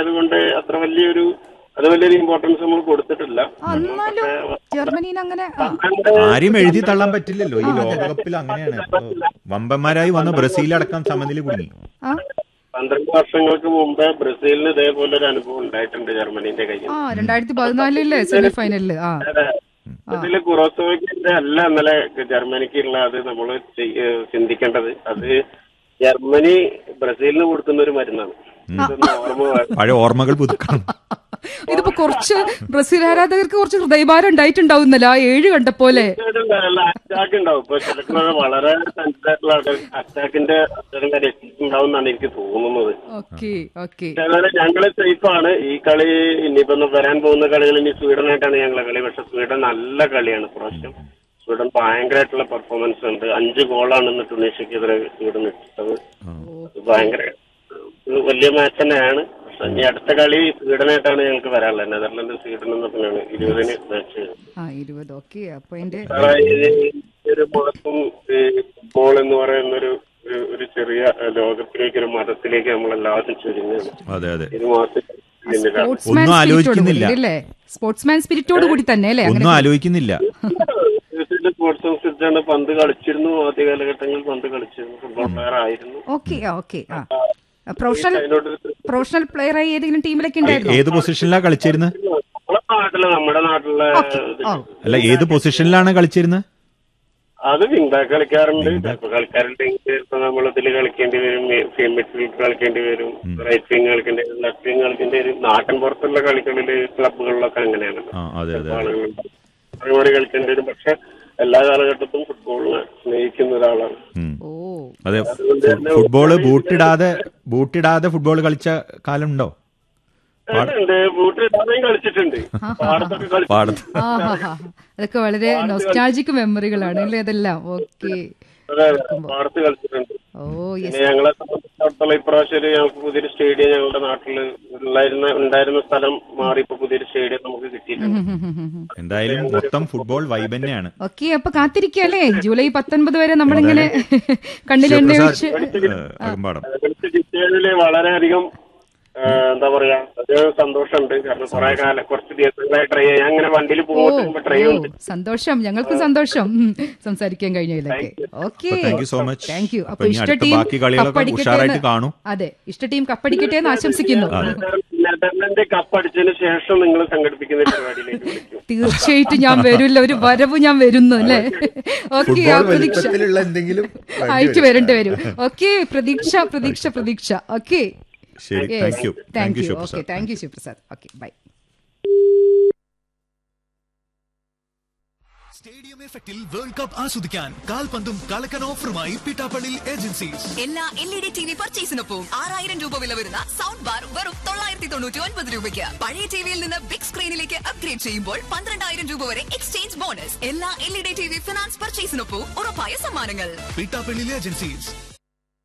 ആയതുകൊണ്ട് അത്ര വലിയൊരു അത് വലിയൊരു ഇമ്പോർട്ടൻസ് നമ്മൾ കൊടുത്തിട്ടില്ല ആ, എന്നാലും ജർമ്മനീനെ അങ്ങനെ ആ, പന്ത്രണ്ട് ആരും എഴുതി തള്ളാൻ പറ്റില്ലല്ലോ ഈ ലോകകപ്പിൽ അങ്ങനെയാണ് ഇപ്പൊ വമ്പന്മാരായി വന്ന ബ്രസീലടക്കം സമനില കുടുങ്ങി ആ പന്ത്രണ്ട് വർഷങ്ങൾക്ക് മുമ്പ് ബ്രസീലിന് ഇതേപോലെ ഒരു അനുഭവം ഉണ്ടായിട്ടുണ്ട് ജർമ്മനീന്റെ കയ്യിൽ ആ രണ്ടായിരത്തി പതിനാലിലെ സെമി ഫൈനലില് ആ ഇതില് കുറോസോവയ്ക്കിന്റെ അല്ല ഇന്നലെ ജർമ്മനിക്കുള്ള അത് നമ്മൾ ചിന്തിക്കേണ്ടത് അത് ജർമ്മനി ബ്രസീലിന് കൊടുക്കുന്ന ഒരു മരുന്നാണ് ഇതൊന്ന് ഓർമ്മ വേണം. പഴയ ഓർമ്മകൾ പുതുക്കണം ഇതിപ്പോ കുറച്ച് ബ്രസീൽ ആരാധകർക്ക് കുറച്ച് ഹൃദയഭാരം ഉണ്ടായിട്ടുണ്ടാവുന്നല്ലോ ആ ഏഴ് കണ്ടപ്പോലെ അറ്റാക്ക് ഉണ്ടാവും ഇപ്പൊ ചിലപ്പോൾ വളരെ സെൻസിറ്റീവായിട്ടുള്ള അറ്റാക്കിന്റെ അത്തരം കാര്യം എത്തിയിട്ടുണ്ടാവും എന്നാണ് എനിക്ക് തോന്നുന്നത് ഓക്കെ ഓക്കെ അതുപോലെ ഞങ്ങള് സേഫാണ് ഈ കളി ഇനിയിപ്പോ ഒന്ന് വരാൻ പോകുന്ന കളികൾ ഇനി സ്വീഡനായിട്ടാണ് ഞങ്ങളെ കളി പക്ഷെ സ്വീഡൻ നല്ല കളിയാണ് പ്രാവശ്യം സ്വീഡൻ ഭയങ്കരമായിട്ടുള്ള പെർഫോമൻസ് ഉണ്ട് അഞ്ച് ഗോളാണ് ഇന്ന് ടുണീഷ്യക്കെതിരെ സ്വീഡൻ ഇട്ടത് ഭയങ്കര ഒരു വലിയ മാച്ച് തന്നെയാണ് പക്ഷെ ഇനി അടുത്ത കളി സ്വീഡനായിട്ടാണ് ഞങ്ങൾക്ക് വരാനുള്ളത് നെതർലൻഡ് സ്വീഡൻ എന്നൊക്കെയാണ് ഇരുപതിന് മാച്ച് ആ ഇരുപത് ഓക്കെ അപ്പൊ എന്റെ ഒരു മതത്തും ഫുട്ബോൾ എന്ന് പറയുന്ന ഒരു ഒരു- ഒരു ചെറിയ ലോകത്തിലേക്ക് ഒരു മതത്തിലേക്ക് നമ്മൾ എല്ലാവരും ചുരുങ്ങുകയാണ് അതെ അതെ ഇത് മാസത്തിൽ സ്പോർട്സ്മാൻ ഒന്നും സ്പിരിറ്റോട് ആലോചിക്കുന്നില്ല. കൂടി അല്ലേ സ്പോർട്സ്മാൻ സ്പിരിറ്റോട് കൂടി തന്നെ അല്ലേ അങ്ങനെ ഒന്നും ആലോചിക്കുന്നില്ല സ്പോർട്സ് അനുസരിച്ചാണ് പന്ത് കളിച്ചിരുന്നു ആദ്യ കാലഘട്ടങ്ങളിൽ പന്ത് കളിച്ചിരുന്നു ഫുട്ബോൾ പ്ലെയർ ആയിരുന്നു ഓക്കെ ഓക്കെ ആ പ്രൊഫഷണൽ അതിനോടൊരു പ്രൊഫഷണൽ പ്ലെയർ ആയി ഏതെങ്കിലും ടീമിലൊക്കെ ഉണ്ടായിരുന്നോ ഏത് പൊസിഷനിലാ കളിച്ചിരുന്നത് നമ്മളെ നാട്ടിലെ നമ്മുടെ നാട്ടിലെ ഇത് ഓ അല്ല ഏത് പൊസിഷനിലാണ് കളിച്ചിരുന്നത് അത് വിങ് ബാക്ക് കളിക്കാറുണ്ട് ചിലപ്പോ കളിക്കാറുണ്ടെങ്കിൽ ചിലപ്പോ നമ്മൾ ഇതിൽ കളിക്കേണ്ടി വരും മിഡ്ഫീൽഡ് കളിക്കേണ്ടി വരും റൈറ്റ് വിങ് കളിക്കേണ്ടി വരും ലെഫ്റ്റ് വിങ് കളിക്കേണ്ടി വരും നാട്ടിൻ പുറത്തുള്ള കളികളില് ക്ലബുകളിലൊക്കെ അങ്ങനെയാണ് ആ അതെ അതെ അതെ ആളുകളുണ്ട് ഒരുപാട് കളിക്കേണ്ടി വരും പക്ഷെ എല്ലാ കാലഘട്ടത്തും ഫുട്ബോളിനെ സ്നേഹിക്കുന്ന ഒരാളാണ് ഉം. ഓ അതെ ഫു- ഫുട്ബോള് ബൂട്ടിടാതെ ബൂട്ടിടാതെ ഫുട്ബോൾ കളിച്ച കാലം ഉണ്ടോ ഉണ്ട് ബൂട്ട് ഇടാതെയും കളിച്ചിട്ടുണ്ട് പാടത്തൊക്കെ കളിച്ചു പാടത്ത് ആ ഹാ ഹാ അതൊക്കെ വളരെ നൊസ്റ്റാൾജിക് മെമ്മറികളാണ് അല്ലേ അതെല്ലാം ഓക്കെ അതെ അതെ പാടത്ത് കളിച്ചിട്ടുണ്ട് ഓ യെസ് പിന്നെ ഞങ്ങളെ സംബന്ധിച്ചിടത്തോളം ഇപ്രാവശ്യം ഒരു ഞങ്ങൾക്ക് പുതിയൊരു സ്റ്റേഡിയം ഞങ്ങളുടെ നാട്ടില് ഉണ്ടായിരുന്ന ഉണ്ടായിരുന്ന സ്ഥലം മാറി ഇപ്പൊ പുതിയൊരു സ്റ്റേഡിയം നമുക്ക് കിട്ടിയിട്ടുണ്ട് എന്തായാലും മൊത്തം ഫുട്ബോൾ വൈബ് തന്നെയാണ് ഓക്കെ അപ്പൊ കാത്തിരിക്കല്ലേ ജൂലൈ പത്തൊൻപത് വരെ നമ്മളിങ്ങനെ കണ്ണിലെണ്ണ ഒഴിച്ച് ഏഹ്, അകമ്പാടം അതിനകത്ത് ജില്ലയില് വളരെയധികം ആ, എന്താ പറയാ അത് സന്തോഷമുണ്ട് കാരണം കുറെ കാലം കുറച്ച് ദിവസങ്ങളായി ട്രൈ ചെയ്യാൻ അങ്ങനെ വണ്ടിയിൽ ഓ പോകുമ്പോൾ ട്രൈ ഓ, ഉണ്ട് സന്തോഷം ഞങ്ങൾക്കും സന്തോഷം ഉം, സംസാരിക്കാൻ കഴിഞ്ഞതിലൊക്കെ ഓക്കെ അപ്പൊ thank you so much. Thank you അപ്പൊ അപ്പൊ ഇനി ഇഷ്ട അടുത്ത ടീം ബാക്കി കളികളൊക്കെ കപ്പടിക്കട്ടെ ഉഷാറായിട്ട് എന്ന് കാണൂ. അതെ ഇഷ്ട ടീം കപ്പടിക്കട്ടെ എന്ന് ആശംസിക്കുന്നു നെതർലൻഡ് കപ്പ് അടിച്ചതിന് ശേഷം നിങ്ങൾ സംഘടിപ്പിക്കുന്ന പരിപാടിയിലേക്ക് വിളിക്കും തീർച്ചയായിട്ടും ഞാൻ വരില്ല ഒരു വരവ് ഞാൻ വരുന്നു അല്ലേ ഓക്കെ ആ ഫുട്ബോൾ പ്രതീക്ഷ വലിപ്പത്തിലുള്ള എന്തെങ്കിലും ആയിട്ട് വരേണ്ടി വരും ഓക്കെ പ്രതീക്ഷ പ്രതീക്ഷ പ്രതീക്ഷ ഓക്കെ ശരി thank you thank thank you you okay Shivaprasad thank you Shivaprasad okay bye stadium എഫക്റ്റിൽ വേൾഡ് കപ്പ് ആസ്വദിക്കാൻ കാൽപന്തും കളക്കൻ ഓഫറുമായി പിട്ടാപ്പള്ളി ഏജൻസീസ് എല്ലാ L E D T V പർച്ചേസിനൊപ്പം ആറായിരം രൂപ വില വരുന്ന സൗണ്ട് ബാർ വെറും തൊള്ളായിരത്തി തൊണ്ണൂറ്റി ഒൻപത് രൂപയ്ക്ക് പഴയ ടിവിയിൽ നിന്ന് ബിഗ് സ്ക്രീനിലേക്ക് അപ്ഗ്രേഡ് ചെയ്യുമ്പോൾ പന്ത്രണ്ടായിരം രൂപ വരെ എക്സ്ചേഞ്ച് ബോണസ് എല്ലാ L E D T V finance പർച്ചേസിനൊപ്പം ഉറപ്പായ സമ്മാനങ്ങൾ പിട്ടാപ്പള്ളി ഏജൻസീസ്